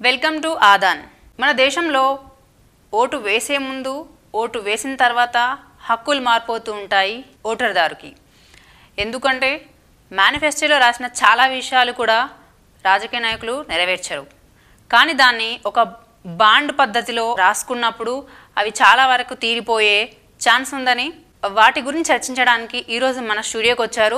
welcome to ఆదాన్ మన దేశంలో vote వేసే ముందు ఓటు వేసిన తర్వాత హక్కులు మారిపోతూ ఉంటాయి ఓటర్దారుకి ఎందుకంటే మేనిఫెస్టోలో రాసిన చాలా విషయాలు కూడా రాజకీయ నాయకులు నెరవేర్చరు కానీ దాన్ని ఒక బాండ్ పద్ధతిలో రాసుకున్నప్పుడు అవి చాలా వరకు తీరిపోయే ఛాన్స్ ఉందని వాటి గురించి చర్చించడానికి ఈరోజు మన స్టూడియోకి వచ్చారు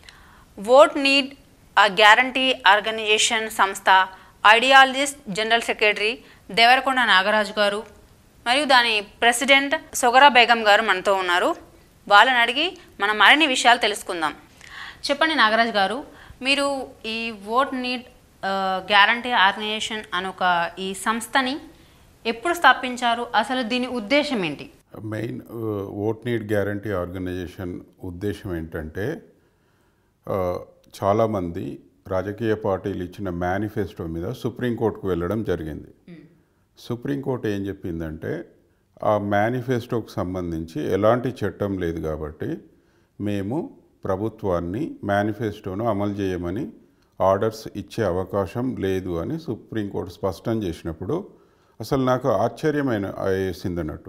ఓట్ నీడ్ ఆ గ్యారంటీ ఆర్గనైజేషన్ సంస్థ ideologist general secretary Devarakonda Nagaraju గారు మరియు దాని ప్రెసిడెంట్ సొగరా బేగం గారు మనతో ఉన్నారు వాళ్ళని అడిగి మనం మరిన్ని విషయాలు తెలుసుకుందాం చెప్పండి నాగరాజు గారు మీరు ఈ ఓట్ నీడ్ గ్యారంటీ ఆర్గనైజేషన్ అనే ఒక ఈ సంస్థని ఎప్పుడు స్థాపించారు అసలు దీని ఉద్దేశం ఏంటి main vote need guarantee organization ఉద్దేశం ఏంటంటే ఆ, చాలామంది రాజకీయ పార్టీలు ఇచ్చిన మేనిఫెస్టో మీద సుప్రీంకోర్టుకు వెళ్ళడం జరిగింది సుప్రీంకోర్టు ఏం చెప్పిందంటే ఆ మేనిఫెస్టోకు సంబంధించి ఎలాంటి చట్టం లేదు కాబట్టి మేము ప్రభుత్వాన్ని మేనిఫెస్టోను అమలు చేయమని ఆర్డర్స్ ఇచ్చే అవకాశం లేదు అని సుప్రీంకోర్టు స్పష్టం చేసినప్పుడు అసలు నాకు ఆశ్చర్యమైన వేసింది అన్నట్టు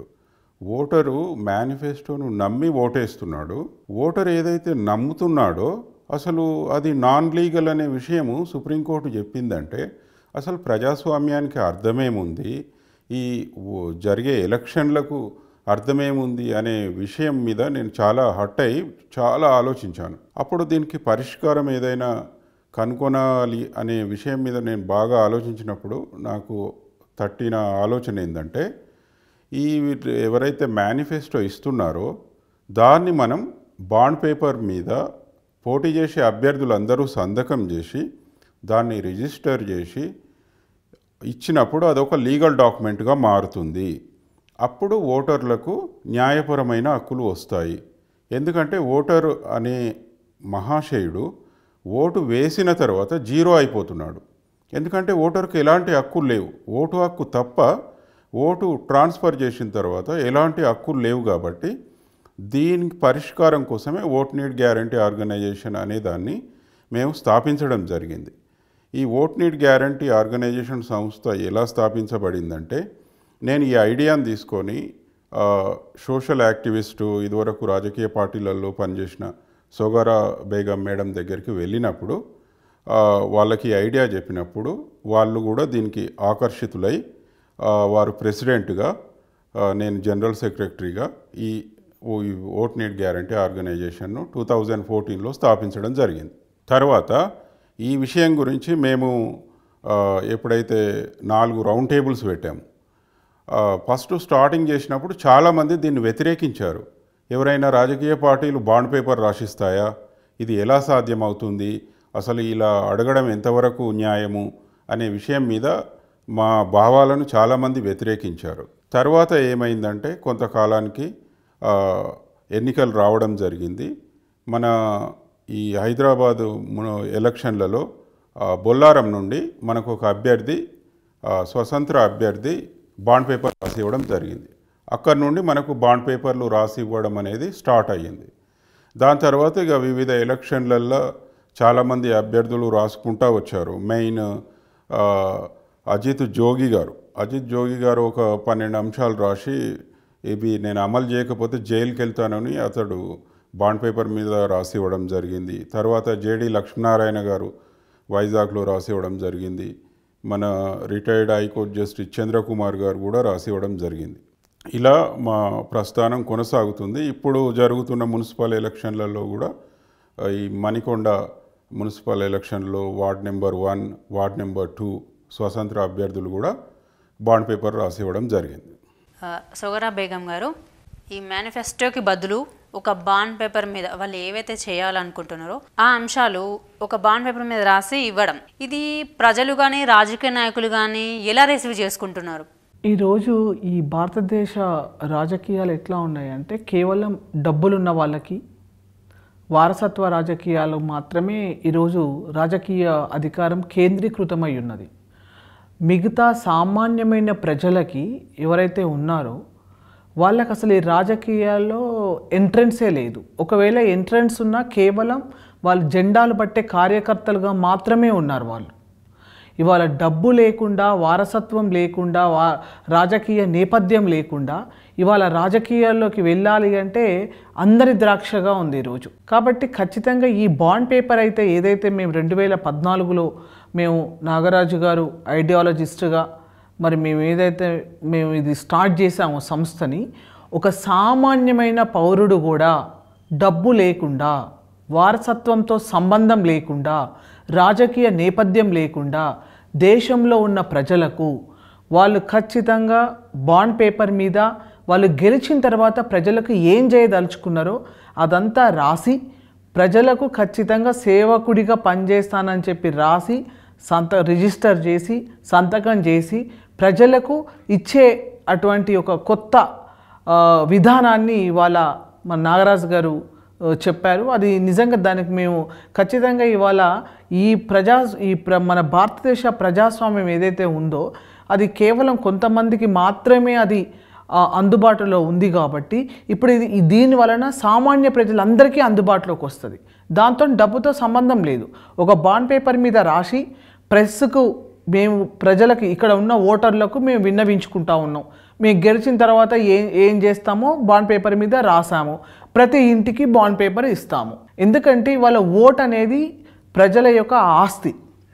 ఓటరు మేనిఫెస్టోను నమ్మి ఓటేస్తున్నాడు ఓటర్ ఏదైతే నమ్ముతున్నాడో అసలు అది నాన్ లీగల్ అనే విషయము సుప్రీంకోర్టు చెప్పిందంటే అసలు ప్రజాస్వామ్యానికి అర్థమేముంది ఈ ఓ- జరిగే ఎలక్షన్లకు అర్థమేముంది అనే విషయం మీద నేను చాలా హట్ అయి చాలా ఆలోచించాను అప్పుడు దీనికి పరిష్కారం ఏదైనా కనుగొనాలి అనే విషయం మీద నేను బాగా ఆలోచించినప్పుడు నాకు తట్టిన ఆలోచన ఏంటంటే ఈ వీటి- ఎవరైతే మేనిఫెస్టో ఇస్తున్నారో దాన్ని మనం బాండ్ పేపర్ మీద పోటీ చేసే అభ్యర్థులందరూ సంతకం చేసి దాన్ని రిజిస్టర్ చేసి ఇచ్చినప్పుడు అదొక లీగల్ డాక్యుమెంట్గా మారుతుంది అప్పుడు ఓటర్లకు న్యాయపరమైన హక్కులు వస్తాయి ఎందుకంటే ఓటర్ అనే మహాశయుడు ఓటు వేసిన తర్వాత జీరో అయిపోతున్నాడు ఎందుకంటే ఓటర్కు ఎలాంటి హక్కులు లేవు ఓటు హక్కు తప్ప ఓటు ట్రాన్స్ఫర్ చేసిన తర్వాత ఎలాంటి హక్కులు లేవు కాబట్టి దీనికి పరిష్కారం కోసమే ఓట్ నీడ్ గ్యారంటీ ఆర్గనైజేషన్ అనే దాన్ని మేము స్థాపించడం జరిగింది ఈ ఓట్ నీడ్ గ్యారంటీ ఆర్గనైజేషన్ సంస్థ ఎలా స్థాపించబడిందంటే నేను ఈ ఐడియాను తీసుకొని ఆ, సోషల్ యాక్టివిస్టు ఇదివరకు రాజకీయ పార్టీలలో పనిచేసిన సోగారా బేగం మేడం దగ్గరికి వెళ్ళినప్పుడు ఆ, వాళ్ళకి ఈ ఐడియా చెప్పినప్పుడు వాళ్ళు కూడా దీనికి ఆకర్షితులై ఆ, వారు ప్రెసిడెంట్గా ఆ, నేను జనరల్ సెక్రటరీగా ఈ ఓ- ఈ ఓట్ నీడ్ గ్యారంటీ ఆర్గనైజేషన్ను టూ థౌజండ్ ఫోర్టీన్లో స్థాపించడం జరిగింది తర్వాత ఈ విషయం గురించి మేము ఆ, ఎప్పుడైతే నాలుగు రౌండ్ టేబుల్స్ పెట్టాము ఆ, ఫస్ట్ స్టార్టింగ్ చేసినప్పుడు చాలామంది దీన్ని వ్యతిరేకించారు ఎవరైనా రాజకీయ పార్టీలు బాండ్ పేపర్ రాసిస్తాయా ఇది ఎలా సాధ్యమవుతుంది అసలు ఇలా అడగడం ఎంతవరకు న్యాయము అనే విషయం మీద మా భావాలను చాలామంది వ్యతిరేకించారు తర్వాత ఏమైందంటే కొంతకాలానికి ఆ, ఎన్నికలు రావడం జరిగింది మన ఈ హైదరాబాదు మున- ఎలక్షన్లలో ఆ, బొల్లారం నుండి మనకు ఒక అభ్యర్థి ఆ, స్వతంత్ర అభ్యర్థి బాండ్ పేపర్ రాసి ఇవ్వడం జరిగింది అక్కడి నుండి మనకు బాండ్ పేపర్లు రాసి ఇవ్వడం అనేది స్టార్ట్ అయ్యింది దాని తర్వాత ఇక వివిధ ఎలక్షన్లల్లో చాలామంది అభ్యర్థులు రాసుకుంటా వచ్చారు మెయిన్ ఆ, అజిత్ జోగి గారు అజిత్ జోగి గారు ఒక పన్నెండు అంశాలు రాసి ఇవి నేను అమలు చేయకపోతే జైలుకి వెళ్తానని అతడు బాండ్ పేపర్ మీద రాసి ఇవ్వడం జరిగింది తర్వాత జేడి లక్ష్మీనారాయణ గారు వైజాగ్లో రాసి ఇవ్వడం జరిగింది మన రిటైర్డ్ హైకోర్టు జస్టిస్ చంద్రకుమార్ గారు కూడా రాసి ఇవ్వడం జరిగింది ఇలా మా ప్రస్థానం కొనసాగుతుంది ఇప్పుడు జరుగుతున్న మున్సిపల్ ఎలక్షన్లలో కూడా ఆ, ఈ మణికొండ మున్సిపల్ ఎలక్షన్లో ward number one ward number two స్వతంత్ర అభ్యర్థులు కూడా బాండ్ పేపర్ రాసి ఇవ్వడం జరిగింది ఆ, సొగరా బేగం గారు ఈ మేనిఫెస్టోకి బదులు ఒక బాండ్ పేపర్ మీద వాళ్ళు ఏవైతే చేయాలనుకుంటున్నారో ఆ అంశాలు ఒక బాండ్ పేపర్ మీద రాసి ఇవ్వడం ఇది ప్రజలు కానీ రాజకీయ నాయకులు కానీ ఎలా రిసీవ్ చేసుకుంటున్నారు ఈరోజు ఈ భారతదేశ రాజకీయాలు ఎట్లా ఉన్నాయంటే కేవలం డబ్బులున్న వాళ్ళకి వారసత్వ రాజకీయాలు మాత్రమే ఈరోజు రాజకీయ అధికారం కేంద్రీకృతమై ఉన్నది మిగతా సామాన్యమైన ప్రజలకి ఎవరైతే ఉన్నారో వాళ్ళకి అసలు ఈ రాజకీయాల్లో ఎంట్రన్సే లేదు ఒకవేళ ఎంట్రన్స్ ఉన్నా కేవలం వాళ్ళు జెండాలు పట్టే కార్యకర్తలుగా మాత్రమే ఉన్నారు వాళ్ళు ఇవాళ డబ్బు లేకుండా వారసత్వం లేకుండా వా రాజకీయ నేపథ్యం లేకుండా ఇవాళ రాజకీయాల్లోకి వెళ్ళాలి అంటే అందరి ద్రాక్షగా ఉంది ఈరోజు కాబట్టి ఖచ్చితంగా ఈ బాండ్ పేపర్ అయితే ఏదైతే మేము రెండు వేల పద్నాలుగులో మేము నాగరాజు గారు ఐడియాలజిస్ట్గా మరి మేము ఏదైతే మేము ఇది స్టార్ట్ చేసామో సంస్థని ఒక సామాన్యమైన పౌరుడు కూడా డబ్బు లేకుండా వారసత్వంతో సంబంధం లేకుండా రాజకీయ నేపథ్యం లేకుండా దేశంలో ఉన్న ప్రజలకు వాళ్ళు ఖచ్చితంగా బాండ్ పేపర్ మీద వాళ్ళు గెలిచిన తర్వాత ప్రజలకు ఏం చేయదలుచుకున్నారో అదంతా రాసి ప్రజలకు ఖచ్చితంగా సేవకుడిగా పనిచేస్తానని చెప్పి రాసి సంత రిజిస్టర్ చేసి సంతకం చేసి ప్రజలకు ఇచ్చే అటువంటి ఒక కొత్త ఆ, విధానాన్ని ఇవాళ మన నాగరాజు గారు ఆ, చెప్పారు అది నిజంగా దానికి మేము ఖచ్చితంగా ఇవాళ ఈ ప్రజా ఈ ప్ర మన భారతదేశ ప్రజాస్వామ్యం ఏదైతే ఉందో అది కేవలం కొంతమందికి మాత్రమే అది ఆ, అందుబాటులో ఉంది కాబట్టి ఇప్పుడు ఇది ఈ దీని వలన సామాన్య ప్రజలందరికీ అందుబాటులోకి వస్తుంది దాంతో డబ్బుతో సంబంధం లేదు ఒక బాండ్ పేపర్ మీద రాసి ప్రెస్కు మేము ప్రజలకి ఇక్కడ ఉన్న ఓటర్లకు మేము విన్నవించుకుంటా ఉన్నాం మేము గెలిచిన తర్వాత ఏం ఏం చేస్తామో బాండ్ పేపర్ మీద రాసాము ప్రతి ఇంటికి బాండ్ పేపర్ ఇస్తాము ఎందుకంటే వాళ్ళ ఓట్ అనేది ప్రజల యొక్క ఆస్తి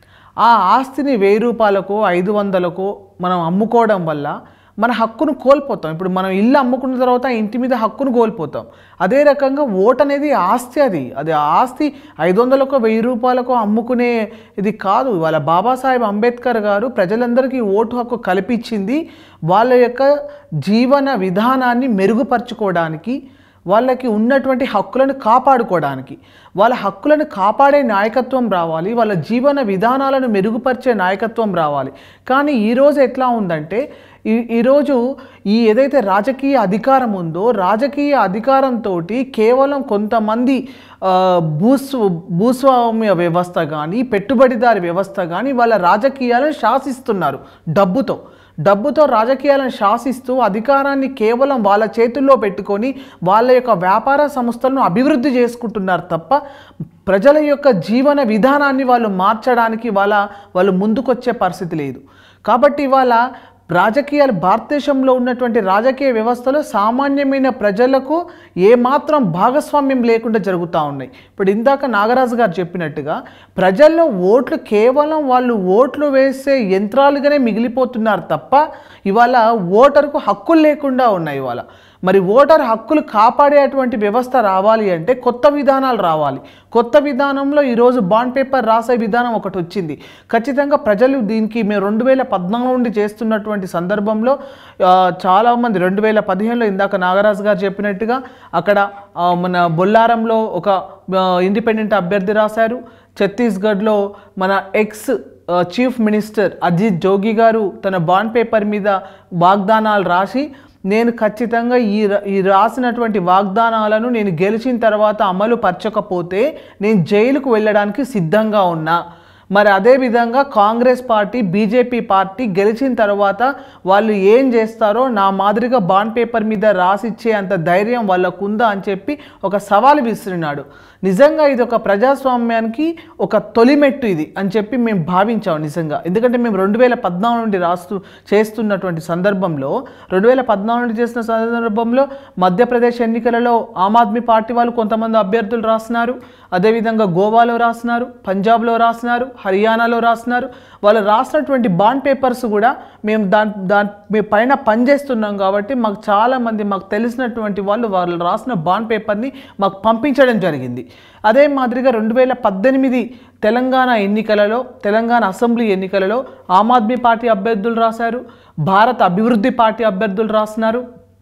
ఆ ఆస్తిని వెయ్యి రూపాయలకో ఐదు వందలకో మనం అమ్ముకోవడం వల్ల మన హక్కును కోల్పోతాం ఇప్పుడు మనం ఇల్లు అమ్ముకున్న తర్వాత ఆ ఇంటి మీద హక్కును కోల్పోతాం అదే రకంగా ఓట్ అనేది ఆస్తి అది అది ఆ ఆస్తి ఐదు వందలకో వెయ్యి రూపాయలకో అమ్ముకునే ఇది కాదు వాళ్ళ బాబాసాహెబ్ అంబేద్కర్ గారు ప్రజలందరికీ ఓటు హక్కు కల్పించింది వాళ్ళ యొక్క జీవన విధానాన్ని మెరుగుపరుచుకోవడానికి వాళ్ళకి ఉన్నటువంటి హక్కులను కాపాడుకోవడానికి వాళ్ళ హక్కులను కాపాడే నాయకత్వం రావాలి వాళ్ళ జీవన విధానాలను మెరుగుపరిచే నాయకత్వం రావాలి కానీ ఈరోజు ఎట్లా ఉందంటే ఈ ఈరోజు ఈ ఏదైతే రాజకీయ అధికారం ఉందో రాజకీయ అధికారంతో కేవలం కొంతమంది ఆ, భూస్వ భూస్వామ్య వ్యవస్థ కానీ పెట్టుబడిదారి వ్యవస్థ కానీ వాళ్ళ రాజకీయాలను శాసిస్తున్నారు డబ్బుతో డబ్బుతో రాజకీయాలను శాసిస్తూ అధికారాన్ని కేవలం వాళ్ళ చేతుల్లో పెట్టుకొని వాళ్ళ యొక్క వ్యాపార సంస్థలను అభివృద్ధి చేసుకుంటున్నారు తప్ప ప్రజల యొక్క జీవన విధానాన్ని వాళ్ళు మార్చడానికి వాళ్ళ వాళ్ళు ముందుకొచ్చే పరిస్థితి లేదు కాబట్టి ఇవాళ రాజకీయాలు భారతదేశంలో ఉన్నటువంటి రాజకీయ వ్యవస్థలో సామాన్యమైన ప్రజలకు ఏమాత్రం భాగస్వామ్యం లేకుండా జరుగుతూ ఉన్నాయి ఇప్పుడు ఇందాక నాగరాజు గారు చెప్పినట్టుగా ప్రజల్లో ఓట్లు కేవలం వాళ్ళు ఓట్లు వేసే యంత్రాలుగానే మిగిలిపోతున్నారు తప్ప ఇవాళ ఓటర్కు హక్కులు లేకుండా ఉన్నాయి ఇవాళ మరి ఓటర్ హక్కులు కాపాడేటువంటి వ్యవస్థ రావాలి అంటే కొత్త విధానాలు రావాలి కొత్త విధానంలో ఈరోజు బాండ్ పేపర్ రాసే విధానం ఒకటి వచ్చింది ఖచ్చితంగా ప్రజలు దీనికి మేము రెండు వేల పద్నాలుగు నుండి చేస్తున్నటువంటి సందర్భంలో ఆ, చాలామంది రెండు వేల పదిహేనులో ఇందాక నాగరాజు గారు చెప్పినట్టుగా అక్కడ ఆ, మన బొల్లారంలో ఒక ఆ, ఇండిపెండెంట్ అభ్యర్థి రాశారు ఛత్తీస్గఢ్లో మన ఎక్స్ ఆ, చీఫ్ మినిస్టర్ అజిత్ జోగి గారు తన బాండ్ పేపర్ మీద వాగ్దానాలు రాసి నేను ఖచ్చితంగా ఈ ర- ఈ రాసినటువంటి వాగ్దానాలను నేను గెలిచిన తర్వాత అమలు పరచకపోతే నేను జైలుకు వెళ్ళడానికి సిద్ధంగా ఉన్నా మరి అదేవిధంగా కాంగ్రెస్ పార్టీ బీజేపీ పార్టీ గెలిచిన తర్వాత వాళ్ళు ఏం చేస్తారో నా మాదిరిగా బాండ్ పేపర్ మీద రాసిచ్చే అంత ధైర్యం వాళ్ళకు ఉందా అని చెప్పి ఒక సవాలు విసిరినాడు నిజంగా ఇది ఒక ప్రజాస్వామ్యానికి ఒక తొలిమెట్టు ఇది అని చెప్పి మేము భావించాం నిజంగా ఎందుకంటే మేము రెండు వేల పద్నాలుగు నుండి రాస్తూ చేస్తున్నటువంటి సందర్భంలో రెండు వేల పద్నాలుగు నుండి చేసిన సందర్భంలో మధ్యప్రదేశ్ ఎన్నికలలో ఆమ్ ఆద్మీ పార్టీ వాళ్ళు కొంతమంది అభ్యర్థులు రాసినారు అదేవిధంగా గోవాలో రాసినారు పంజాబ్లో రాసినారు హర్యానాలో రాసినారు వాళ్ళు రాసినటువంటి బాండ్ పేపర్స్ కూడా మేము దాని దాని మేము పైన పనిచేస్తున్నాం కాబట్టి మాకు చాలామంది మాకు తెలిసినటువంటి వాళ్ళు వాళ్ళు రాసిన బాండ్ పేపర్ని మాకు పంపించడం జరిగింది అదే మాదిరిగా రెండు వేల పద్దెనిమిది తెలంగాణ ఎన్నికలలో తెలంగాణ అసెంబ్లీ ఎన్నికలలో ఆమ్ ఆద్మీ పార్టీ అభ్యర్థులు రాశారు భారత అభివృద్ధి పార్టీ అభ్యర్థులు రాసినారు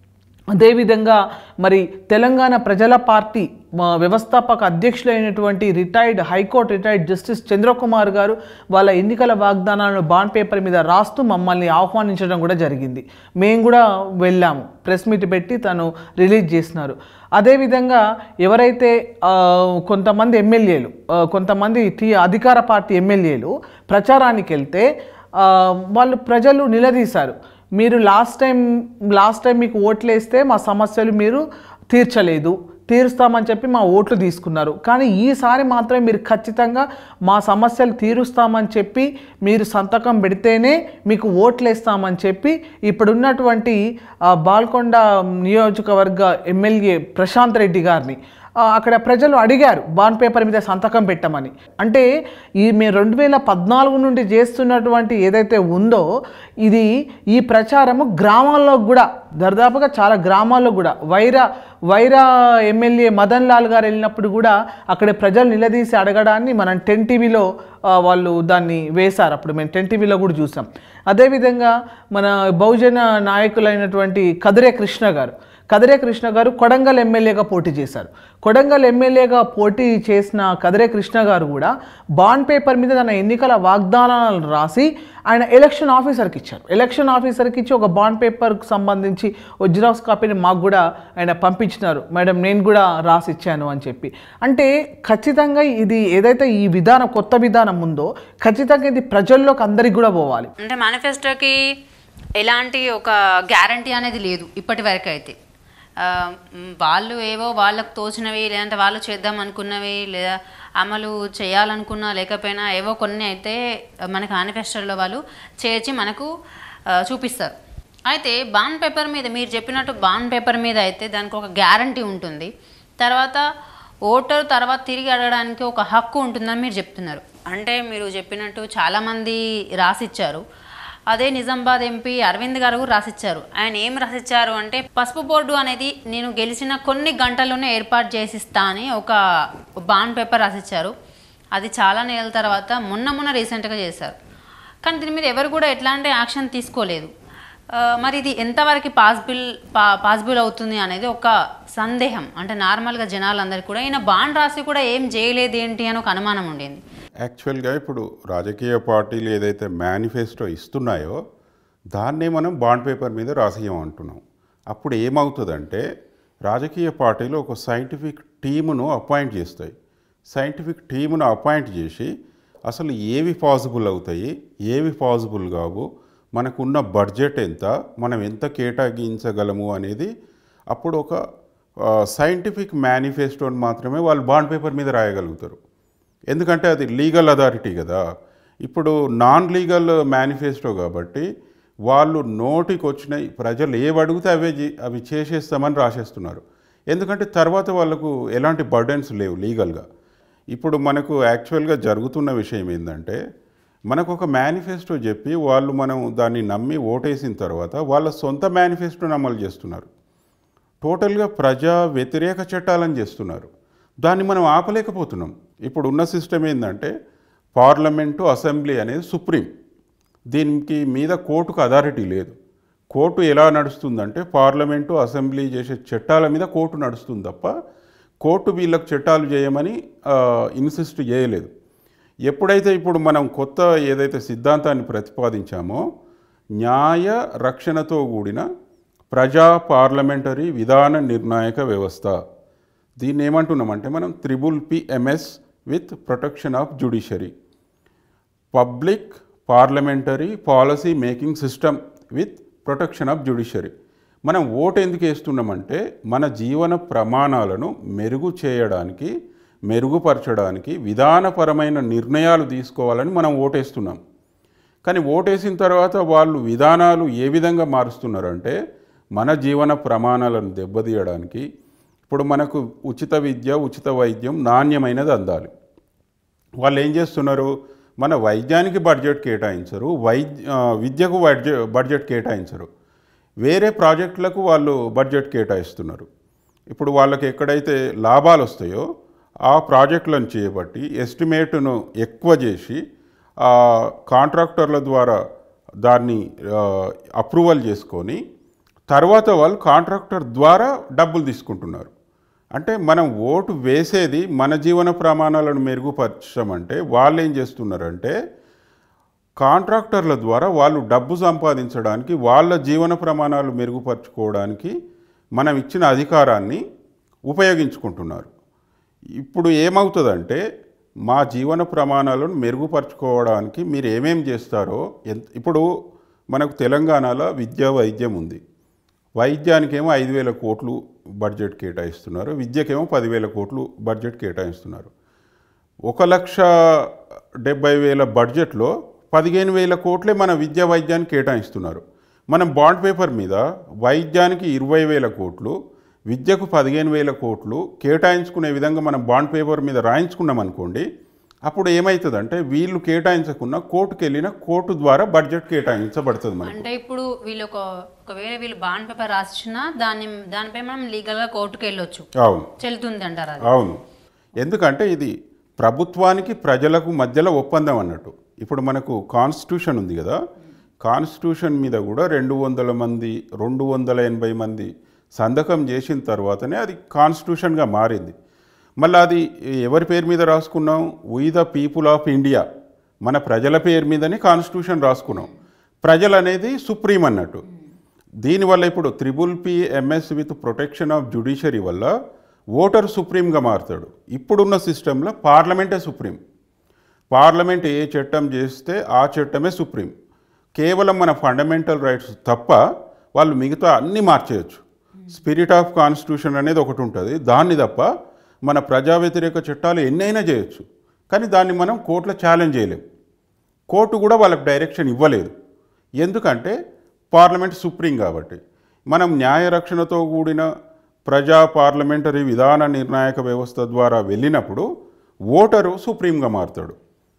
అదేవిధంగా మరి తెలంగాణ ప్రజల పార్టీ మా వ్యవస్థాపక అధ్యక్షులైనటువంటి retired high court retired justice Chandrakumar గారు వాళ్ళ ఎన్నికల వాగ్దానాలను బాండ్ పేపర్ మీద రాస్తూ మమ్మల్ని ఆహ్వానించడం కూడా జరిగింది మేము కూడా వెళ్ళాము ప్రెస్ మీట్ పెట్టి తను రిలీజ్ చేసినారు అదేవిధంగా ఎవరైతే ఆ, కొంతమంది ఎమ్మెల్యేలు ఆ, కొంతమంది టీ అధికార పార్టీ ఎమ్మెల్యేలు ప్రచారానికి వెళ్తే ఆ, వాళ్ళు ప్రజలు నిలదీశారు మీరు లాస్ట్ టైం లాస్ట్ టైం మీకు ఓట్లేస్తే మా సమస్యలు మీరు తీర్చలేదు తీరుస్తామని చెప్పి మా ఓట్లు తీసుకున్నారు కానీ ఈసారి మాత్రం మీరు ఖచ్చితంగా మా సమస్యలు తీరుస్తామని చెప్పి మీరు సంతకం పెడితేనే మీకు ఓట్లు వేస్తామని చెప్పి ఇప్పుడున్నటువంటి ఆ, బాల్కొండ నియోజకవర్గ ఎమ్మెల్యే ప్రశాంత్ రెడ్డి గారిని ఆ, అక్కడ ప్రజలు అడిగారు బాండ్ పేపర్ మీద సంతకం పెట్టమని అంటే ఈ మేము రెండు వేల పద్నాలుగు నుండి చేస్తున్నటువంటి ఏదైతే ఉందో ఇది ఈ ప్రచారము గ్రామాల్లో కూడా దర్దాపుగా చాలా గ్రామాల్లో కూడా వైరా వైరా ఎమ్మెల్యే మదన్ లాల్ గారు వెళ్ళినప్పుడు కూడా అక్కడ ప్రజలు నిలదీసి అడగడాన్ని మనం టెన్ టీవీలో వాళ్ళు దాన్ని వేశారు అప్పుడు మేము టెన్ టీవీలో కూడా చూసాం అదేవిధంగా మన బహుజన నాయకులైనటువంటి కదిరే కృష్ణ గారు కదిరే కృష్ణ గారు కొడంగల్ ఎమ్మెల్యేగా పోటీ చేశారు కొడంగల్ ఎమ్మెల్యేగా పోటీ చేసిన కదిరే కృష్ణ గారు కూడా బాండ్ పేపర్ మీద తన ఎన్నికల వాగ్దానాలను రాసి ఆయన ఎలక్షన్ ఆఫీసర్కి ఇచ్చారు ఎలక్షన్ ఆఫీసర్కి ఇచ్చి ఒక బాండ్ పేపర్కి సంబంధించి ఓ జిరాక్స్ కాపీని మాకు కూడా ఆయన పంపించినారు మేడం నేను కూడా రాసి ఇచ్చాను అని చెప్పి అంటే ఖచ్చితంగా ఇది ఏదైతే ఈ విధానం కొత్త విధానం ఉందో ఖచ్చితంగా ఇది ప్రజల్లోకి అందరికి కూడా పోవాలి అంటే మేనిఫెస్టోకి ఎలాంటి ఒక గ్యారంటీ అనేది లేదు ఇప్పటి వరకు అయితే ఆ, మ్, వాళ్ళు ఏవో వాళ్ళకు తోచినవి లేదంటే వాళ్ళు చేద్దాం అనుకున్నవి లేదా అమలు చేయాలనుకున్నా లేకపోయినా ఏవో కొన్ని అయితే మనకి మేనిఫెస్టోలో వాళ్ళు చేర్చి మనకు ఆ, చూపిస్తారు అయితే బాండ్ పేపర్ మీద మీరు చెప్పినట్టు బాండ్ పేపర్ మీద అయితే దానికి ఒక గ్యారంటీ ఉంటుంది తర్వాత ఓటర్ తర్వాత తిరిగి అడగడానికి ఒక హక్కు ఉంటుందని మీరు చెప్తున్నారు అంటే మీరు చెప్పినట్టు చాలామంది రాసిచ్చారు అదే నిజామాబాద్ ఎంపీ అరవింద్ గారు కూడా రాసిచ్చారు ఆయన ఏం రాసిచ్చారు అంటే పసుపు బోర్డు అనేది నేను గెలిచిన కొన్ని గంటల్లోనే ఏర్పాటు చేసిస్తా అని ఒక బాండ్ పేపర్ రాసిచ్చారు అది చాలా నెలల తర్వాత మొన్న మొన్న రీసెంట్గా చేశారు కానీ దీని మీద ఎవరు కూడా ఎట్లాంటి యాక్షన్ తీసుకోలేదు ఆ, మరి ఇది ఎంతవరకు పాసిబుల్ పా పాసిబుల్ అవుతుంది అనేది ఒక సందేహం అంటే నార్మల్గా జనాలందరికీ కూడా ఈయన బాండ్ రాసి కూడా ఏం చేయలేదు ఏంటి అని ఒక అనుమానం ఉండింది యాక్చువల్గా ఇప్పుడు రాజకీయ పార్టీలు ఏదైతే మేనిఫెస్టో ఇస్తున్నాయో దాన్నే మనం బాండ్ పేపర్ మీద రాసియం అంటున్నాం అప్పుడు ఏమవుతుందంటే రాజకీయ పార్టీలు ఒక సైంటిఫిక్ టీమును అపాయింట్ చేస్తాయి సైంటిఫిక్ టీమును అపాయింట్ చేసి అసలు ఏవి పాసిబుల్ అవుతాయి ఏవి పాసిబుల్ కావు మనకున్న బడ్జెట్ ఎంత మనం ఎంత కేటాయించగలము అనేది అప్పుడు ఒక సైంటిఫిక్ మేనిఫెస్టోని మాత్రమే వాళ్ళు బాండ్ పేపర్ మీద రాయగలుగుతారు ఎందుకంటే అది లీగల్ అథారిటీ కదా ఇప్పుడు నాన్ లీగల్ మేనిఫెస్టో కాబట్టి వాళ్ళు నోటికి వచ్చిన ప్రజలు ఏవి అడిగితే అవే చే- అవి చేసేస్తామని రాసేస్తున్నారు ఎందుకంటే తర్వాత వాళ్ళకు ఎలాంటి బర్డెన్స్ లేవు లీగల్గా ఇప్పుడు మనకు యాక్చువల్గా జరుగుతున్న విషయం ఏంటంటే మనకు ఒక మేనిఫెస్టో చెప్పి వాళ్ళు మనం దాన్ని నమ్మి ఓటేసిన తర్వాత వాళ్ళ సొంత మేనిఫెస్టోని అమలు చేస్తున్నారు టోటల్గా ప్రజా వ్యతిరేక చట్టాలను చేస్తున్నారు దాన్ని మనం ఆపలేకపోతున్నాం ఇప్పుడు ఉన్న సిస్టమ్ ఏంటంటే పార్లమెంటు అసెంబ్లీ అనేది సుప్రీం దీనికి మీద కోర్టుకు అథారిటీ లేదు కోర్టు ఎలా నడుస్తుందంటే పార్లమెంటు అసెంబ్లీ చేసే చట్టాల మీద కోర్టు నడుస్తుంది తప్ప కోర్టు వీళ్ళకు చట్టాలు చేయమని ఇన్సిస్ట్ చేయలేదు ఎప్పుడైతే ఇప్పుడు మనం కొత్త ఏదైతే సిద్ధాంతాన్ని ప్రతిపాదించామో న్యాయ రక్షణతో కూడిన ప్రజా పార్లమెంటరీ విధాన నిర్ణాయక వ్యవస్థ దీన్ని ఏమంటున్నామంటే మనం triple PMS with protection of judiciary public parliamentary policy making system with protection of judiciary మనం ఓటు ఎందుకు వేస్తున్నామంటే మన జీవన ప్రమాణాలను మెరుగు చేయడానికి మెరుగుపరచడానికి విధానపరమైన నిర్ణయాలు తీసుకోవాలని మనం ఓటేస్తున్నాం కానీ ఓటేసిన తర్వాత వాళ్ళు విధానాలు ఏ విధంగా మారుస్తున్నారంటే మన జీవన ప్రమాణాలను దెబ్బతీయడానికి ఇప్పుడు మనకు ఉచిత విద్య ఉచిత వైద్యం నాణ్యమైనది అందాలి వాళ్ళు ఏం చేస్తున్నారు మన వైద్యానికి బడ్జెట్ కేటాయించరు వైద్య ఆ, విద్యకు బడ్జెట్ బడ్జెట్ కేటాయించరు వేరే ప్రాజెక్టులకు వాళ్ళు బడ్జెట్ కేటాయిస్తున్నారు ఇప్పుడు వాళ్ళకి ఎక్కడైతే లాభాలు వస్తాయో ఆ ప్రాజెక్టులను చేయబట్టి ఎస్టిమేట్ను ఎక్కువ చేసి ఆ కాంట్రాక్టర్ల ద్వారా దాన్ని అప్రూవల్ చేసుకొని తర్వాత వాళ్ళు కాంట్రాక్టర్ ద్వారా డబ్బులు తీసుకుంటున్నారు అంటే మనం ఓటు వేసేది మన జీవన ప్రమాణాలను మెరుగుపరచమంటే వాళ్ళు ఏం చేస్తున్నారంటే కాంట్రాక్టర్ల ద్వారా వాళ్ళు డబ్బు సంపాదించడానికి వాళ్ళ జీవన ప్రమాణాలు మెరుగుపరచుకోవడానికి మనం ఇచ్చిన అధికారాన్ని ఉపయోగించుకుంటున్నారు ఇప్పుడు ఏమవుతుందంటే మా జీవన ప్రమాణాలను మెరుగుపరచుకోవడానికి మీరు ఏమేం చేస్తారో ఎంత ఇప్పుడు మనకు తెలంగాణలో విద్యా వైద్యం ఉంది వైద్యానికేమో ఐదు వేల కోట్లు బడ్జెట్ కేటాయిస్తున్నారు విద్యకేమో పదివేల కోట్లు బడ్జెట్ కేటాయిస్తున్నారు ఒక లక్ష డెబ్బై వేల బడ్జెట్లో పదిహేను వేల కోట్లే మన విద్యా వైద్యానికి కేటాయిస్తున్నారు మనం బాండ్ పేపర్ మీద వైద్యానికి ఇరవై వేల కోట్లు విద్యకు పదిహేను వేల కోట్లు కేటాయించుకునే విధంగా మనం బాండ్ పేపర్ మీద రాయించుకున్నాం అనుకోండి అప్పుడు ఏమవుతుందంటే వీళ్ళు కేటాయించకుండా కోర్టుకు వెళ్ళిన కోర్టు ద్వారా బడ్జెట్ కేటాయించబడుతుంది మనకి అంటే ఇప్పుడు వీళ్ళు ఒక ఒకవేళ వీళ్ళు బాండ్ పేపర్ రాసిచ్చినా దాన్ని దానిపై మనం లీగల్గా కోర్టుకు వెళ్ళొచ్చు అవును చెల్లుతుంది అంటారు అది అవును ఎందుకంటే ఇది ప్రభుత్వానికి ప్రజలకు మధ్యలో ఒప్పందం అన్నట్టు ఇప్పుడు మనకు కాన్స్టిట్యూషన్ ఉంది కదా కాన్స్టిట్యూషన్ మీద కూడా రెండు వందల మంది రెండు వందల ఎనభై మంది సంతకం చేసిన తర్వాతనే అది కాన్స్టిట్యూషన్గా మారింది మళ్ళీ అది ఎవరి పేరు మీద రాసుకున్నాం we the people of India మన ప్రజల పేరు మీదనే కాన్స్టిట్యూషన్ రాసుకున్నాం ప్రజలు అనేది సుప్రీం అన్నట్టు దీనివల్ల ఇప్పుడు triple P MS with protection of judiciary వల్ల ఓటర్ సుప్రీంగా మారుతాడు ఇప్పుడున్న సిస్టంలో పార్లమెంటే సుప్రీం పార్లమెంట్ ఏ చట్టం చేస్తే ఆ చట్టమే సుప్రీం కేవలం మన ఫండమెంటల్ రైట్స్ తప్ప వాళ్ళు మిగతా అన్నీ మార్చేయచ్చు స్పిరిట్ ఆఫ్ కాన్స్టిట్యూషన్ అనేది ఒకటి ఉంటుంది దాన్ని తప్ప మన ప్రజా వ్యతిరేక చట్టాలు ఎన్నైనా చేయొచ్చు కానీ దాన్ని మనం కోర్టులో ఛాలెంజ్ చేయలేం కోర్టు కూడా వాళ్ళకి డైరెక్షన్ ఇవ్వలేదు ఎందుకంటే పార్లమెంట్ సుప్రీం కాబట్టి మనం న్యాయ రక్షణతో కూడిన ప్రజా పార్లమెంటరీ విధాన నిర్ణాయక వ్యవస్థ ద్వారా వెళ్ళినప్పుడు ఓటరు సుప్రీంగా మారుతాడు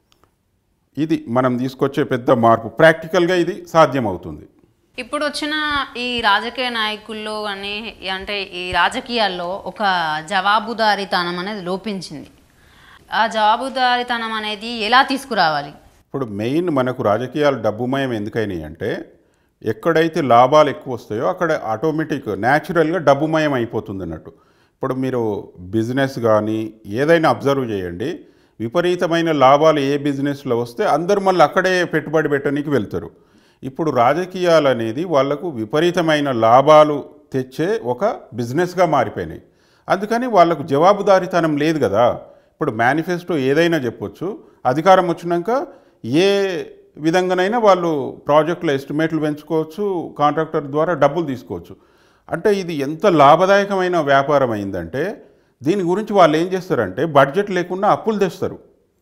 ఇది మనం తీసుకొచ్చే పెద్ద మార్పు ప్రాక్టికల్గా ఇది సాధ్యమవుతుంది ఇప్పుడు వచ్చిన ఈ రాజకీయ నాయకుల్లో అని అంటే ఈ రాజకీయాల్లో ఒక జవాబుదారీతనం అనేది లోపించింది ఆ జవాబుదారీతనం అనేది ఎలా తీసుకురావాలి ఇప్పుడు మెయిన్ మనకు రాజకీయాలు డబ్బుమయం ఎందుకైనాయి అంటే ఎక్కడైతే లాభాలు ఎక్కువ వస్తాయో అక్కడ ఆటోమేటిక్ న్యాచురల్గా డబ్బుమయం అయిపోతుంది అన్నట్టు ఇప్పుడు మీరు బిజినెస్ కానీ ఏదైనా అబ్జర్వ్ చేయండి విపరీతమైన లాభాలు ఏ బిజినెస్లో వస్తే అందరూ మళ్ళీ అక్కడే పెట్టుబడి పెట్టడానికి వెళ్తారు ఇప్పుడు రాజకీయాలు అనేది వాళ్లకు విపరీతమైన లాభాలు తెచ్చే ఒక బిజినెస్గా మారిపోయినాయి అందుకని వాళ్ళకు జవాబుదారీతనం లేదు కదా ఇప్పుడు మేనిఫెస్టో ఏదైనా చెప్పొచ్చు అధికారం వచ్చినాక ఏ విధంగానైనా వాళ్ళు ప్రాజెక్టుల ఎస్టిమేట్లు పెంచుకోవచ్చు కాంట్రాక్టర్ ద్వారా డబ్బులు తీసుకోవచ్చు అంటే ఇది ఎంత లాభదాయకమైన వ్యాపారం అయిందంటే దీని గురించి వాళ్ళు ఏం చేస్తారంటే బడ్జెట్ లేకుండా అప్పులు తెస్తారు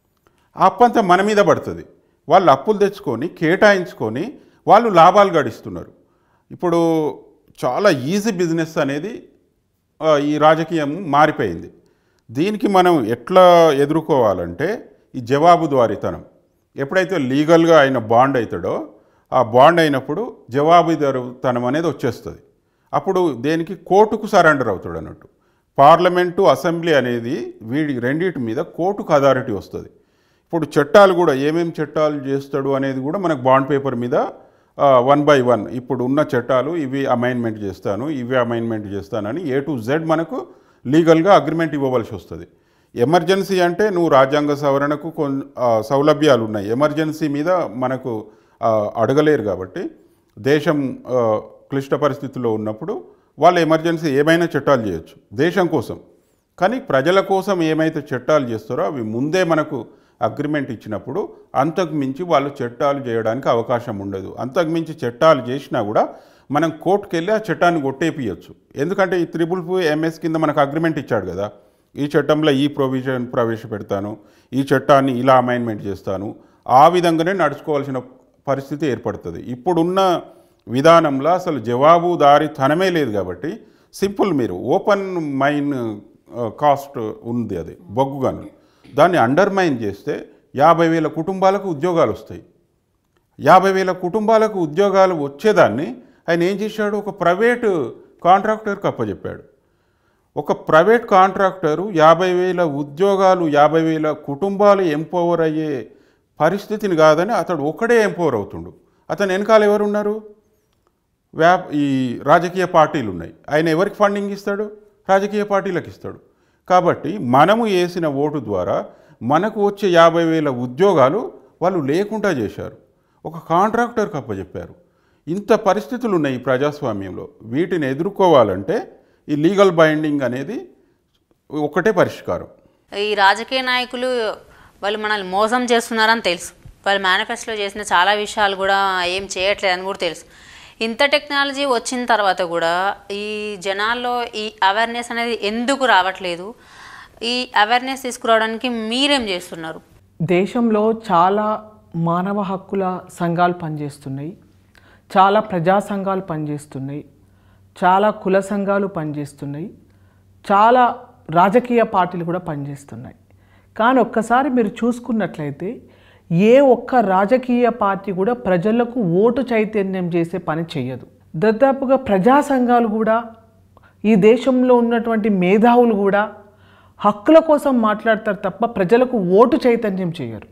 ఆ అప్పు అంతా మన మీద పడుతుంది వాళ్ళు అప్పులు తెచ్చుకొని కేటాయించుకొని వాళ్ళు లాభాలు గడిస్తున్నారు ఇప్పుడు చాలా ఈజీ బిజినెస్ అనేది ఆ, ఈ రాజకీయం మారిపోయింది దీనికి మనం ఎట్లా ఎదుర్కోవాలంటే ఈ జవాబుదారీతనం ఎప్పుడైతే లీగల్గా ఆయన బాండ్ అవుతాడో ఆ బాండ్ అయినప్పుడు జవాబుదారీతనం అనేది వచ్చేస్తుంది అప్పుడు దేనికి కోర్టుకు సరెండర్ అవుతాడు అన్నట్టు పార్లమెంటు అసెంబ్లీ అనేది వీడి రెండింటి మీద కోర్టుకు అథారిటీ వస్తుంది ఇప్పుడు చట్టాలు కూడా ఏమేమి చట్టాలు చేస్తాడు అనేది కూడా మనకు బాండ్ పేపర్ మీద వన్ బై వన్ ఇప్పుడు ఉన్న చట్టాలు ఇవి అమైన్మెంట్ చేస్తాను ఇవి అమైన్మెంట్ చేస్తానని ఏ టు జెడ్ మనకు లీగల్గా అగ్రిమెంట్ ఇవ్వవలసి వస్తుంది ఎమర్జెన్సీ అంటే నువ్వు రాజ్యాంగ సవరణకు కొన్ ఆ, సౌలభ్యాలు ఉన్నాయి ఎమర్జెన్సీ మీద మనకు ఆ, అడగలేరు కాబట్టి దేశం ఆ, క్లిష్ట పరిస్థితుల్లో ఉన్నప్పుడు వాళ్ళు ఎమర్జెన్సీ ఏమైనా చట్టాలు చేయొచ్చు దేశం కోసం కానీ ప్రజల కోసం ఏమైతే చట్టాలు చేస్తారో అవి ముందే మనకు అగ్రిమెంట్ ఇచ్చినప్పుడు అంతకు మించి వాళ్ళు చట్టాలు చేయడానికి అవకాశం ఉండదు అంతకు మించి చట్టాలు చేసినా కూడా మనం కోర్టుకు వెళ్ళి ఆ చట్టాన్ని కొట్టేపియచ్చు ఎందుకంటే ఈ త్రిబుల్ ఎంఎస్ కింద మనకు అగ్రిమెంట్ ఇచ్చాడు కదా ఈ చట్టంలో ఈ ప్రొవిజన్ ప్రవేశపెడతాను ఈ చట్టాన్ని ఇలా అమైన్మెంట్ చేస్తాను ఆ విధంగానే నడుచుకోవాల్సిన పరిస్థితి ఏర్పడుతుంది ఇప్పుడున్న విధానంలో అసలు జవాబుదారీతనమే లేదు కాబట్టి సింపుల్ మీరు ఓపెన్ మైన్ కాస్ట్ ఉంది అది బొగ్గుగాను దాన్ని అండర్మైన్ చేస్తే యాభై వేల కుటుంబాలకు ఉద్యోగాలు వస్తాయి యాభై వేల కుటుంబాలకు ఉద్యోగాలు వచ్చేదాన్ని ఆయన ఏం చేశాడు ఒక ప్రైవేటు కాంట్రాక్టర్కి అప్పచెప్పాడు ఒక ప్రైవేట్ కాంట్రాక్టరు యాభై వేల ఉద్యోగాలు యాభై వేల కుటుంబాలు ఎంపవర్ అయ్యే పరిస్థితిని కాదని అతడు ఒకడే ఎంపవర్ అవుతుండు అతను వెనకాల ఎవరు ఉన్నారు వ్యా ఈ రాజకీయ పార్టీలు ఉన్నాయి ఆయన ఎవరికి ఫండింగ్ ఇస్తాడు రాజకీయ పార్టీలకు ఇస్తాడు కాబట్టి మనము వేసిన ఓటు ద్వారా మనకు వచ్చే యాభై వేల ఉద్యోగాలు వాళ్ళు లేకుండా చేశారు ఒక కాంట్రాక్టర్కి అప్పచెప్పారు ఇంత పరిస్థితులు ఉన్నాయి ఈ ప్రజాస్వామ్యంలో వీటిని ఎదుర్కోవాలంటే ఈ లీగల్ బైండింగ్ అనేది ఒకటే పరిష్కారం ఈ రాజకీయ నాయకులు వాళ్ళు మనల్ని మోసం చేస్తున్నారని తెలుసు వాళ్ళు మేనిఫెస్టోలో చేసిన చాలా విషయాలు కూడా ఏం చేయట్లేదని కూడా తెలుసు ఇంత టెక్నాలజీ వచ్చిన తర్వాత కూడా ఈ జనాల్లో ఈ అవేర్నెస్ అనేది ఎందుకు రావట్లేదు ఈ అవేర్నెస్ తీసుకురావడానికి మీరేం చేస్తున్నారు దేశంలో చాలా మానవ హక్కుల సంఘాలు పనిచేస్తున్నాయి చాలా ప్రజా సంఘాలు పనిచేస్తున్నాయి చాలా కుల సంఘాలు పనిచేస్తున్నాయి చాలా రాజకీయ పార్టీలు కూడా పనిచేస్తున్నాయి కానీ ఒక్కసారి మీరు చూసుకున్నట్లయితే ఏ ఒక్క రాజకీయ పార్టీ కూడా ప్రజలకు ఓటు చైతన్యం చేసే పని చేయదు దాదాపుగా ప్రజా సంఘాలు కూడా ఈ దేశంలో ఉన్నటువంటి మేధావులు కూడా హక్కుల కోసం మాట్లాడతారు తప్ప ప్రజలకు ఓటు చైతన్యం చేయరు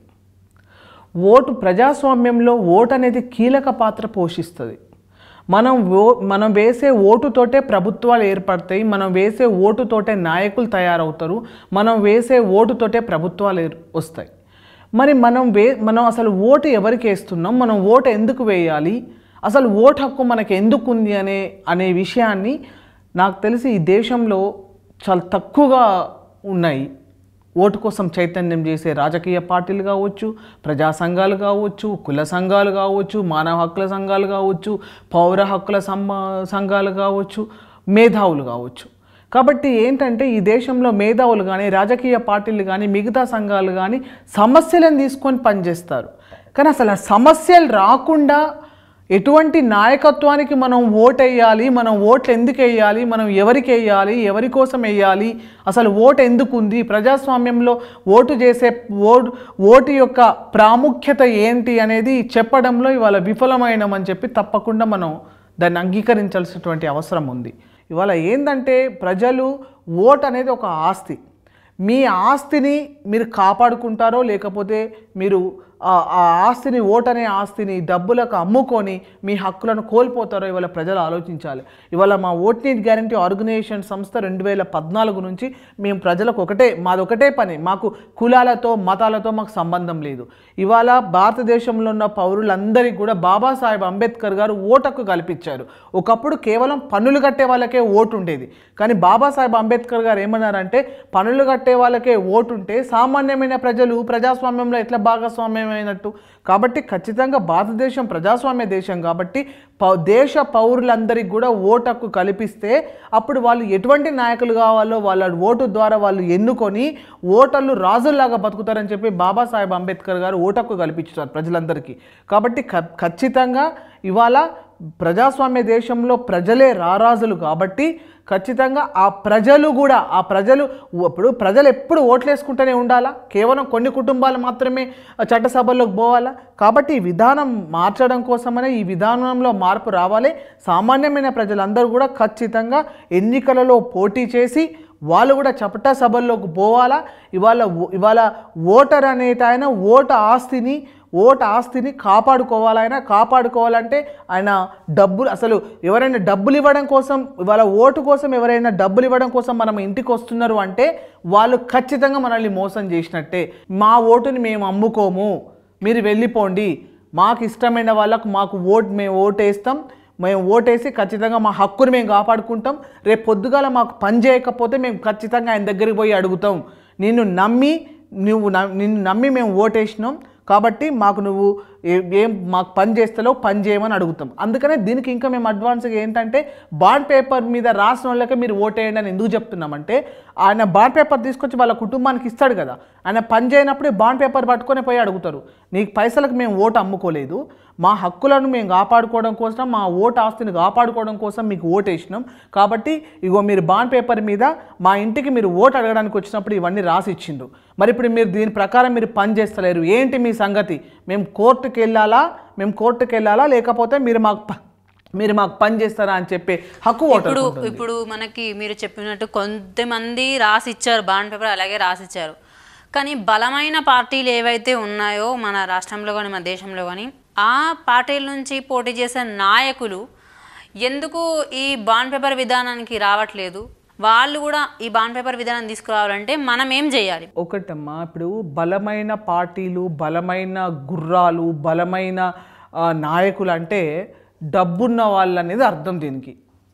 ఓటు ప్రజాస్వామ్యంలో ఓటు అనేది కీలక పాత్ర పోషిస్తుంది మనం ఓ మనం వేసే ఓటుతోటే ప్రభుత్వాలు ఏర్పడతాయి మనం వేసే ఓటుతోటే నాయకులు తయారవుతారు మనం వేసే ఓటుతోటే ప్రభుత్వాలు ఏర్- వస్తాయి మరి మనం వే మనం అసలు ఓటు ఎవరికి వేస్తున్నాం మనం ఓటు ఎందుకు వేయాలి అసలు ఓటు హక్కు మనకు ఎందుకు ఉంది అనే అనే విషయాన్ని నాకు తెలిసి ఈ దేశంలో చాలా తక్కువగా ఉన్నాయి ఓటు కోసం చైతన్యం చేసే రాజకీయ పార్టీలు కావచ్చు ప్రజా సంఘాలు కావచ్చు కుల సంఘాలు కావచ్చు మానవ హక్కుల సంఘాలు కావచ్చు పౌర హక్కుల సంబ సంఘాలు కావచ్చు మేధావులు కావచ్చు కాబట్టి ఏంటంటే ఈ దేశంలో మేధావులు కానీ రాజకీయ పార్టీలు కానీ మిగతా సంఘాలు కానీ సమస్యలను తీసుకొని పనిచేస్తారు కానీ అసలు ఆ సమస్యలు రాకుండా ఎటువంటి నాయకత్వానికి మనం ఓటు వేయాలి మనం ఓట్లు ఎందుకు వేయాలి మనం ఎవరికి వేయాలి ఎవరి కోసం వేయాలి అసలు ఓటు ఎందుకు ఉంది ప్రజాస్వామ్యంలో ఓటు చేసే ఓటు ఓటు యొక్క ప్రాముఖ్యత ఏంటి అనేది చెప్పడంలో ఇవాళ విఫలమైనమని చెప్పి తప్పకుండా మనం దాన్ని అంగీకరించాల్సినటువంటి అవసరం ఉంది ఇవాళ ఏంటంటే ప్రజలు ఓటు అనేది ఒక ఆస్తి మీ ఆస్తిని మీరు కాపాడుకుంటారో లేకపోతే మీరు ఆ ఆ ఆస్తిని ఓట్ అనే ఆస్తిని డబ్బులకు అమ్ముకొని మీ హక్కులను కోల్పోతారో ఇవాళ ప్రజలు ఆలోచించాలి ఇవాళ మా ఓట్ నీట్ గ్యారంటీ ఆర్గనైజేషన్ సంస్థ రెండు వేల పద్నాలుగు నుంచి మేము ప్రజలకు ఒకటే మాది ఒకటే పని మాకు కులాలతో మతాలతో మాకు సంబంధం లేదు ఇవాళ భారతదేశంలో ఉన్న పౌరులందరికీ కూడా బాబాసాహెబ్ అంబేద్కర్ గారు ఓటకు కల్పించారు ఒకప్పుడు కేవలం పన్నులు కట్టే వాళ్ళకే ఓటు ఉండేది కానీ బాబాసాహెబ్ అంబేద్కర్ గారు ఏమన్నారంటే పన్నులు కట్టే వాళ్ళకే ఓటు ఉంటే సామాన్యమైన ప్రజలు ప్రజాస్వామ్యంలో ఎట్లా భాగస్వామ్యమైనట్టు కాబట్టి ఖచ్చితంగా భారతదేశం ప్రజాస్వామ్య దేశం కాబట్టి పౌ దేశ పౌరులందరికీ కూడా ఓటు హక్కు కల్పిస్తే అప్పుడు వాళ్ళు ఎటువంటి నాయకులు కావాలో వాళ్ళ ఓటు ద్వారా వాళ్ళు ఎన్నుకొని ఓటర్లు రాజుల్లాగా బతుకుతారని చెప్పి బాబాసాహెబ్ అంబేద్కర్ గారు ఓటు హక్కు కల్పించారు ప్రజలందరికీ కాబట్టి ఖ- ఖచ్చితంగా ఇవాళ ప్రజాస్వామ్య దేశంలో ప్రజలే రారాజులు కాబట్టి ఖచ్చితంగా ఆ ప్రజలు కూడా ఆ ప్రజలు ఇప్పుడు ప్రజలు ఎప్పుడు ఓట్లేసుకుంటూనే ఉండాలా కేవలం కొన్ని కుటుంబాలు మాత్రమే చట్టసభల్లోకి పోవాలా కాబట్టి ఈ విధానం మార్చడం కోసమనే ఈ విధానంలో మార్పు రావాలి సామాన్యమైన ప్రజలందరూ కూడా ఖచ్చితంగా ఎన్నికలలో పోటీ చేసి వాళ్ళు కూడా చట్టసభల్లోకి పోవాలా ఇవాళ ఓ- ఇవాళ ఓటర్ అనేట ఆయన ఓటు ఆస్తిని ఓటు ఆస్తిని కాపాడుకోవాలి ఆయన కాపాడుకోవాలంటే ఆయన డబ్బులు అసలు ఎవరైనా డబ్బులు ఇవ్వడం కోసం ఇవాళ ఓటు కోసం ఎవరైనా డబ్బులు ఇవ్వడం కోసం మనం ఇంటికి వస్తున్నారు అంటే వాళ్ళు ఖచ్చితంగా మనల్ని మోసం చేసినట్టే మా ఓటుని మేము అమ్ముకోము మీరు వెళ్ళిపోండి మాకు ఇష్టమైన వాళ్ళకు మాకు ఓటు మేము ఓటు వేస్తాం మేము ఓటేసి ఖచ్చితంగా మా హక్కుని మేము కాపాడుకుంటాం రేపు పొద్దుగాల మాకు పని చేయకపోతే మేము ఖచ్చితంగా ఆయన దగ్గరికి పోయి అడుగుతాం నిన్ను నమ్మి నువ్వు న- నిన్ను నమ్మి మేము ఓటేసినాం కాబట్టి మాకు నువ్వు ఏ- ఏం మాకు పని చేస్తాలో పని చేయమని అడుగుతాం అందుకనే దీనికి ఇంకా మేము అడ్వాన్స్గా ఏంటంటే బాండ్ పేపర్ మీద రాసిన వాళ్ళకే మీరు ఓటేయండి అని ఎందుకు చెప్తున్నామంటే ఆయన బాండ్ పేపర్ తీసుకొచ్చి వాళ్ళ కుటుంబానికి ఇస్తాడు కదా ఆయన పని చేయనప్పుడు బాండ్ పేపర్ పట్టుకొని పోయి అడుగుతారు నీకు పైసలకు మేము ఓటు అమ్ముకోలేదు మా హక్కులను మేము కాపాడుకోవడం కోసం మా ఓటు ఆస్తిని కాపాడుకోవడం కోసం మీకు ఓటు వేసినాం కాబట్టి ఇగో మీరు బాండ్ పేపర్ మీద మా ఇంటికి మీరు ఓటు అడగడానికి వచ్చినప్పుడు ఇవన్నీ రాసి ఇచ్చిండ్రు మరి ఇప్పుడు మీరు దీని ప్రకారం మీరు పని చేస్తలేరు ఏంటి మీ సంగతి మేము కోర్టుకి వెళ్ళాలా మేము కోర్టుకి వెళ్ళాలా లేకపోతే మీరు మాకు ప- మీరు మాకు పని చేస్తారా అని చెప్పే హక్కు ఇప్పుడు ఓటర్ ఇప్పుడు మనకి మీరు చెప్పినట్టు కొంతమంది రాసి ఇచ్చారు బాండ్ పేపర్ అలాగే రాసి ఇచ్చారు కానీ బలమైన పార్టీలు ఏవైతే ఉన్నాయో మన రాష్ట్రంలో కానీ మన దేశంలో కానీ ఆ పార్టీల నుంచి పోటీ చేసే నాయకులు ఎందుకు ఈ బాండ్ పేపర్ విధానానికి రావట్లేదు వాళ్ళు కూడా ఈ బాండ్ పేపర్ విధానం తీసుకురావాలంటే మనం ఏం చేయాలి ఒకటమ్మా ఇప్పుడు బలమైన పార్టీలు బలమైన గుర్రాలు బలమైన ఆ, నాయకులు అంటే డబ్బున్న వాళ్ళు అనేది అర్థం దీనికి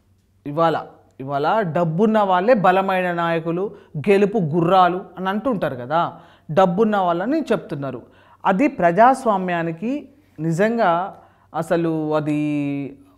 ఇవాళ ఇవాళ డబ్బున్న వాళ్ళే బలమైన నాయకులు గెలుపు గుర్రాలు అని అంటుంటారు కదా డబ్బున్న వాళ్ళని చెప్తున్నారు అది ప్రజాస్వామ్యానికి నిజంగా అసలు అది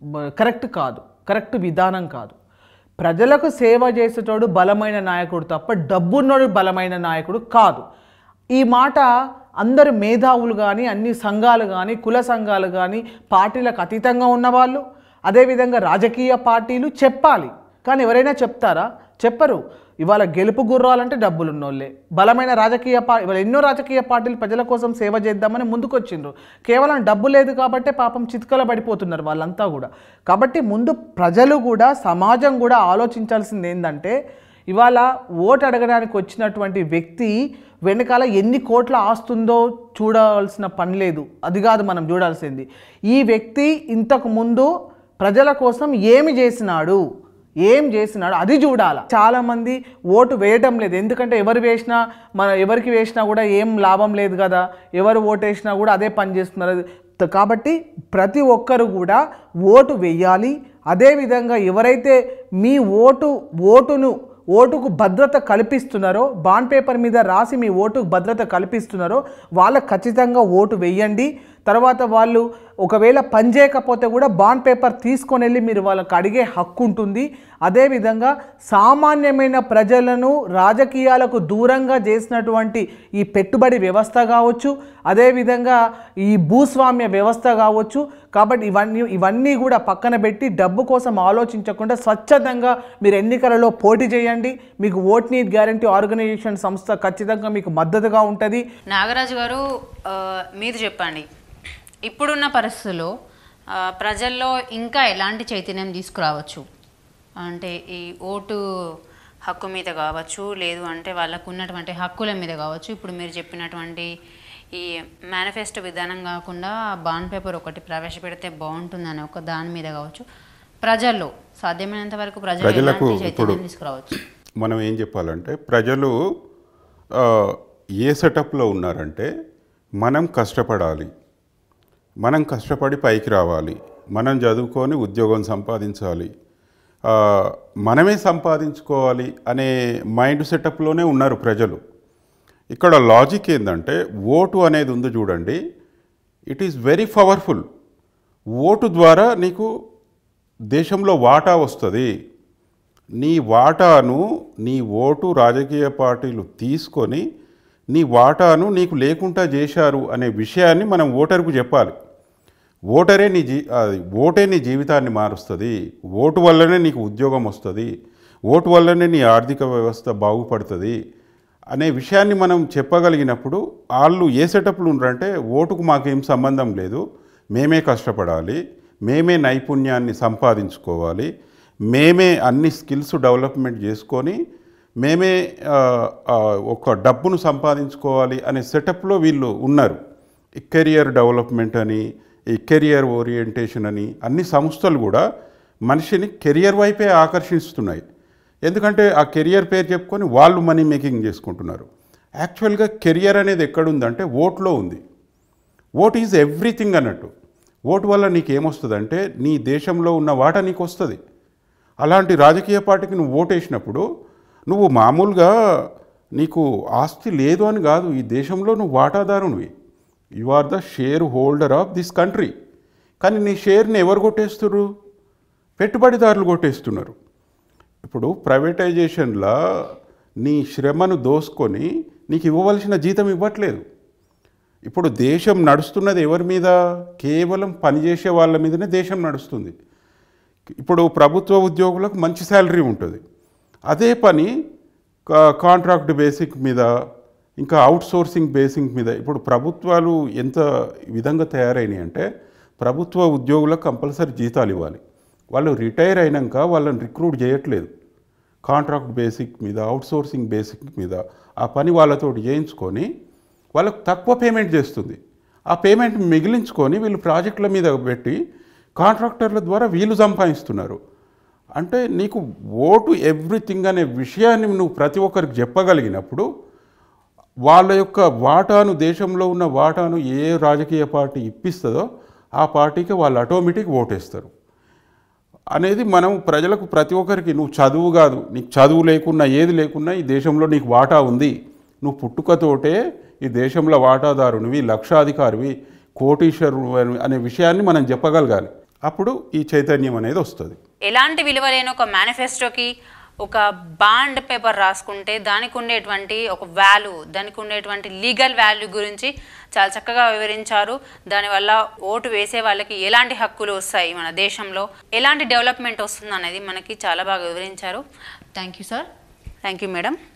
బ- కరెక్ట్ కాదు కరెక్ట్ విధానం కాదు ప్రజలకు సేవ చేసేటోడు బలమైన నాయకుడు తప్ప డబ్బున్నోడు బలమైన నాయకుడు కాదు ఈ మాట అందరు మేధావులు కానీ అన్ని సంఘాలు కానీ కుల సంఘాలు కానీ పార్టీలకు అతీతంగా ఉన్నవాళ్ళు అదేవిధంగా రాజకీయ పార్టీలు చెప్పాలి కానీ ఎవరైనా చెప్తారా చెప్పరు ఇవాళ గెలుపు గుర్రాలంటే డబ్బులు ఉన్నోళ్ళే బలమైన రాజకీయ పా ఇవాళ ఎన్నో రాజకీయ పార్టీలు ప్రజల కోసం సేవ చేద్దామని ముందుకొచ్చిండ్రు కేవలం డబ్బు లేదు కాబట్టే పాపం చిత్కల పడిపోతున్నారు వాళ్ళంతా కూడా కాబట్టి ముందు ప్రజలు కూడా సమాజం కూడా ఆలోచించాల్సింది ఏంటంటే ఇవాళ ఓటు అడగడానికి వచ్చినటువంటి వ్యక్తి వెనకాల ఎన్ని కోట్ల ఆస్తుందో చూడాల్సిన పని లేదు అది కాదు మనం చూడాల్సింది ఈ వ్యక్తి ఇంతకు ముందు ప్రజల కోసం ఏమి చేసినాడు ఏం చేసినాడు అది చూడాలి చాలామంది ఓటు వేయటం లేదు ఎందుకంటే ఎవరు వేసినా మన ఎవరికి వేసినా కూడా ఏం లాభం లేదు కదా ఎవరు ఓటు వేసినా కూడా అదే పని చేస్తున్నారు త- కాబట్టి ప్రతి ఒక్కరు కూడా ఓటు వేయాలి అదేవిధంగా ఎవరైతే మీ ఓటు ఓటును ఓటుకు భద్రత కల్పిస్తున్నారో బాండ్ పేపర్ మీద రాసి మీ ఓటుకు భద్రత కల్పిస్తున్నారో వాళ్ళకు ఖచ్చితంగా ఓటు వేయండి తర్వాత వాళ్ళు ఒకవేళ పని చేయకపోతే కూడా బాండ్ పేపర్ తీసుకొని వెళ్ళి మీరు వాళ్ళకి అడిగే హక్కు ఉంటుంది అదేవిధంగా సామాన్యమైన ప్రజలను రాజకీయాలకు దూరంగా చేసినటువంటి ఈ పెట్టుబడి వ్యవస్థ కావచ్చు అదేవిధంగా ఈ భూస్వామ్య వ్యవస్థ కావచ్చు కాబట్టి ఇవన్నీ ఇవన్నీ కూడా పక్కన పెట్టి డబ్బు కోసం ఆలోచించకుండా స్వచ్ఛందంగా మీరు ఎన్నికలలో పోటీ చేయండి మీకు ఓట్ నీట్ గ్యారంటీ ఆర్గనైజేషన్ సంస్థ ఖచ్చితంగా మీకు మద్దతుగా ఉంటుంది నాగరాజు గారు ఆ, మీరు చెప్పండి ఇప్పుడున్న పరిస్థితుల్లో ఆ, ప్రజల్లో ఇంకా ఎలాంటి చైతన్యం తీసుకురావచ్చు అంటే ఈ ఓటు హక్కు మీద కావచ్చు లేదు అంటే వాళ్ళకు ఉన్నటువంటి హక్కుల మీద కావచ్చు ఇప్పుడు మీరు చెప్పినటువంటి ఈ మేనిఫెస్టో విధానం కాకుండా బాండ్ పేపర్ ఒకటి ప్రవేశపెడితే బాగుంటుందని ఒక దాని మీద కావచ్చు ప్రజల్లో సాధ్యమైనంత వరకు ప్రజలు ప్రజలకు ఎలాంటి ఇప్పుడు చైతన్యం తీసుకురావచ్చు మనం ఏం చెప్పాలంటే ప్రజలు ఆ, ఏ సెటప్లో ఉన్నారంటే మనం కష్టపడాలి మనం కష్టపడి పైకి రావాలి మనం చదువుకొని ఉద్యోగం సంపాదించాలి ఆ, మనమే సంపాదించుకోవాలి అనే మైండ్ సెటప్లోనే ఉన్నారు ప్రజలు ఇక్కడ లాజిక్ ఏంటంటే ఓటు అనేది ఉంది చూడండి it is very powerful vote ద్వారా నీకు దేశంలో వాటా వస్తుంది నీ వాటాను నీ ఓటు రాజకీయ పార్టీలు తీసుకొని నీ వాటాను నీకు లేకుండా చేశారు అనే విషయాన్ని మనం ఓటరుకు చెప్పాలి ఓటరే నీ జీ అది ఓటే నీ జీవితాన్ని మారుస్తుంది ఓటు వల్లనే నీకు ఉద్యోగం వస్తుంది ఓటు వల్లనే నీ ఆర్థిక వ్యవస్థ బాగుపడుతుంది అనే విషయాన్ని మనం చెప్పగలిగినప్పుడు వాళ్ళు ఏ సెటప్లు ఉన్నారంటే ఓటుకు మాకేం సంబంధం లేదు మేమే కష్టపడాలి మేమే నైపుణ్యాన్ని సంపాదించుకోవాలి మేమే అన్ని స్కిల్స్ డెవలప్మెంట్ చేసుకొని మేమే ఆ, ఆ, ఒక డబ్బును సంపాదించుకోవాలి అనే సెటప్లో వీళ్ళు ఉన్నారు ఈ కెరియర్ డెవలప్మెంట్ అని ఈ కెరియర్ ఓరియంటేషన్ అని అన్ని సంస్థలు కూడా మనిషిని కెరియర్ వైపే ఆకర్షిస్తున్నాయి ఎందుకంటే ఆ కెరియర్ పేరు చెప్పుకొని వాళ్ళు మనీ మేకింగ్ చేసుకుంటున్నారు యాక్చువల్గా కెరియర్ అనేది ఎక్కడుందంటే ఓట్లో ఉంది ఓట్ ఈజ్ ఎవ్రీథింగ్ అన్నట్టు ఓటు వల్ల నీకు ఏమొస్తుందంటే నీ దేశంలో ఉన్న వాటా నీకు వస్తుంది అలాంటి రాజకీయ పార్టీకి నువ్వు ఓటేసినప్పుడు నువ్వు మామూలుగా నీకు ఆస్తి లేదు అని కాదు ఈ దేశంలో నువ్వు వాటాదారునివి you are the shareholder of this country కానీ నీ షేర్ని ఎవరు కొట్టేస్తున్నారు పెట్టుబడిదారులు కొట్టేస్తున్నారు ఇప్పుడు ప్రైవేటైజేషన్లో నీ శ్రమను దోసుకొని నీకు ఇవ్వవలసిన జీతం ఇవ్వట్లేదు ఇప్పుడు దేశం నడుస్తున్నది ఎవరి మీద కేవలం పనిచేసే వాళ్ళ మీదనే దేశం నడుస్తుంది ఇప్పుడు ప్రభుత్వ ఉద్యోగులకు మంచి శాలరీ ఉంటుంది అదే పని కా- కాంట్రాక్ట్ బేసిక్ మీద ఇంకా అవుట్ సోర్సింగ్ బేసిక్ మీద ఇప్పుడు ప్రభుత్వాలు ఎంత విధంగా తయారైనాయి అంటే ప్రభుత్వ ఉద్యోగులకు కంపల్సరీ జీతాలు ఇవ్వాలి వాళ్ళు రిటైర్ అయినాక వాళ్ళని రిక్రూట్ చేయట్లేదు కాంట్రాక్ట్ బేసిక్ మీద అవుట్ సోర్సింగ్ బేసిక్ మీద ఆ పని వాళ్ళతో చేయించుకొని వాళ్ళకు తక్కువ పేమెంట్ చేస్తుంది ఆ పేమెంట్ మిగిలించుకొని వీళ్ళు ప్రాజెక్టుల మీద పెట్టి కాంట్రాక్టర్ల ద్వారా వీళ్ళు సంపాదిస్తున్నారు అంటే నీకు ఓటు ఎవ్రీథింగ్ అనే విషయాన్ని నువ్వు ప్రతి ఒక్కరికి చెప్పగలిగినప్పుడు వాళ్ళ యొక్క వాటాను దేశంలో ఉన్న వాటాను ఏ రాజకీయ పార్టీ ఇప్పిస్తుందో ఆ పార్టీకి వాళ్ళు ఆటోమేటిక్ ఓటేస్తారు అనేది మనం ప్రజలకు ప్రతి ఒక్కరికి నువ్వు చదువు కాదు నీకు చదువు లేకున్నా ఏది లేకున్నా ఈ దేశంలో నీకు వాటా ఉంది నువ్వు పుట్టుకతోటే ఈ దేశంలో వాటాదారునివి లక్షాధికారివి కోటీశ్వరు అనే విషయాన్ని మనం చెప్పగలగాలి అప్పుడు ఈ చైతన్యం అనేది వస్తుంది ఎలాంటి విలువ లేని ఒక మేనిఫెస్టోకి ఒక బాండ్ పేపర్ రాసుకుంటే దానికి ఉండేటువంటి ఒక వాల్యూ దానికి ఉండేటువంటి లీగల్ వాల్యూ గురించి చాలా చక్కగా వివరించారు దానివల్ల ఓటు వేసే వాళ్ళకి ఎలాంటి హక్కులు వస్తాయి మన దేశంలో ఎలాంటి డెవలప్మెంట్ వస్తుంది అనేది మనకి చాలా బాగా వివరించారు thank you sir thank you madam